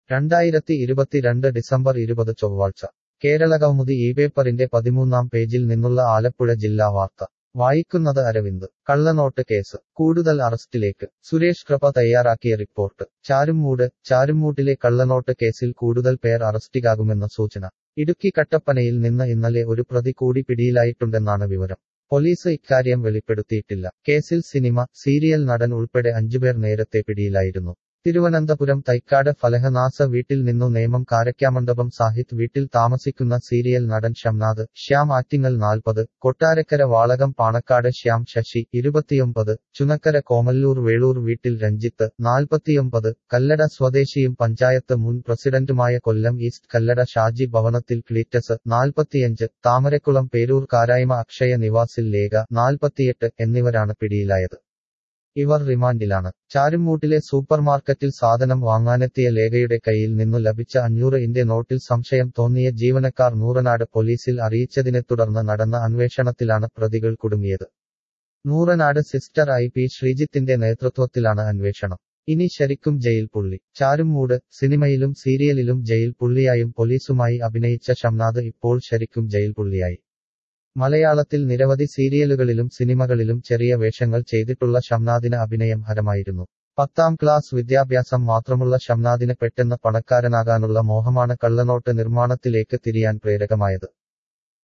രണ്ടായിരത്തി ഇരുപത്തിരണ്ട് ഡിസംബർ ഇരുപത് ചൊവ്വാഴ്ച കേരള കൗമുദി ഈ പേപ്പറിന്റെ പതിമൂന്നാം പേജിൽ നിന്നുള്ള ആലപ്പുഴ ജില്ലാ വാർത്ത വായിക്കുന്നത് അരവിന്ദ് കള്ളനോട്ട് കേസ് കൂടുതൽ അറസ്റ്റിലേക്ക് സുരേഷ് കൃപ തയ്യാറാക്കിയ റിപ്പോർട്ട് ചാരുമൂട് ചാരുമൂട്ടിലെ കള്ളനോട്ട് കേസിൽ കൂടുതൽ പേർ അറസ്റ്റിലാകുമെന്ന സൂചന ഇടുക്കി കട്ടപ്പനയിൽ നിന്ന് ഇന്നലെ ഒരു പ്രതി കൂടി പിടിയിലായിട്ടുണ്ടെന്നാണ് വിവരം പോലീസ് ഇക്കാര്യം വെളിപ്പെടുത്തിയിട്ടില്ല കേസിൽ സിനിമ സീരിയൽ നടൻ ഉൾപ്പെടെ അഞ്ചുപേർ നേരത്തെ പിടിയിലായിരുന്നു തിരുവനന്തപുരം തൈക്കാട് ഫലഹനാസ വീട്ടിൽ നിന്നു നേമം കാരക്കാമണ്ഡപം സാഹിത് വീട്ടിൽ താമസിക്കുന്ന സീരിയൽ നടൻ ഷംനാഥ് ശ്യാം ആറ്റിങ്ങൽ നാൽപ്പത് കൊട്ടാരക്കര വാളകം പാണക്കാട് ശ്യാം ശശി ഇരുപത്തിയൊമ്പത് ചുനക്കര കോമല്ലൂർ വേളൂർ വീട്ടിൽ രഞ്ജിത്ത് നാൽപ്പത്തിയൊമ്പത് കല്ലട സ്വദേശിയും പഞ്ചായത്ത് മുൻ പ്രസിഡന്റുമായ കൊല്ലം ഈസ്റ്റ് കല്ലട ഷാജി ഭവനത്തിൽ ക്ലീറ്റസ് നാൽപ്പത്തിയഞ്ച് താമരക്കുളം പേരൂർ കാരായ്മ അക്ഷയ നിവാസിൽ ലേഖ നാൽപ്പത്തിയെട്ട് എന്നിവരാണ് പിടിയിലായത് ഇവർ റിമാൻഡിലാണ് ചാരുമൂട്ടിലെ സൂപ്പർമാർക്കറ്റിൽ സാധനം വാങ്ങാനെത്തിയ ലേഖയുടെ കയ്യിൽ നിന്നു ലഭിച്ച അഞ്ഞൂറ് ഇന്ത്യ നോട്ടിൽ സംശയം തോന്നിയ ജീവനക്കാർ നൂറനാട് പോലീസിൽ അറിയിച്ചതിനെ തുടർന്ന് നടന്ന അന്വേഷണത്തിലാണ് പ്രതികൾ കുടുങ്ങിയത് നൂറനാട് സിസ്റ്റർ ഐ പി ശ്രീജിത്തിന്റെ നേതൃത്വത്തിലാണ് അന്വേഷണം ഇനി ശരിക്കും ജയിൽ പുള്ളി ചാരുമൂട് സിനിമയിലും സീരിയലിലും ജയിൽ പുള്ളിയായും പോലീസുമായി അഭിനയിച്ച ഷംനാഥ് ഇപ്പോൾ ശരിക്കും ജയിൽ പുള്ളിയായി മലയാളത്തിൽ നിരവധി സീരിയലുകളിലും സിനിമകളിലും ചെറിയ വേഷങ്ങൾ ചെയ്തിട്ടുള്ള ഷംനാദിന് അഭിനയം ഹരമായിരുന്നു പത്താം ക്ലാസ് വിദ്യാഭ്യാസം മാത്രമുള്ള ഷംനാദിന് പെട്ടെന്ന് പണക്കാരനാകാനുള്ള മോഹമാണ് കള്ളനോട്ട് നിർമ്മാണത്തിലേക്ക് തിരിയാൻ പ്രേരകമായത്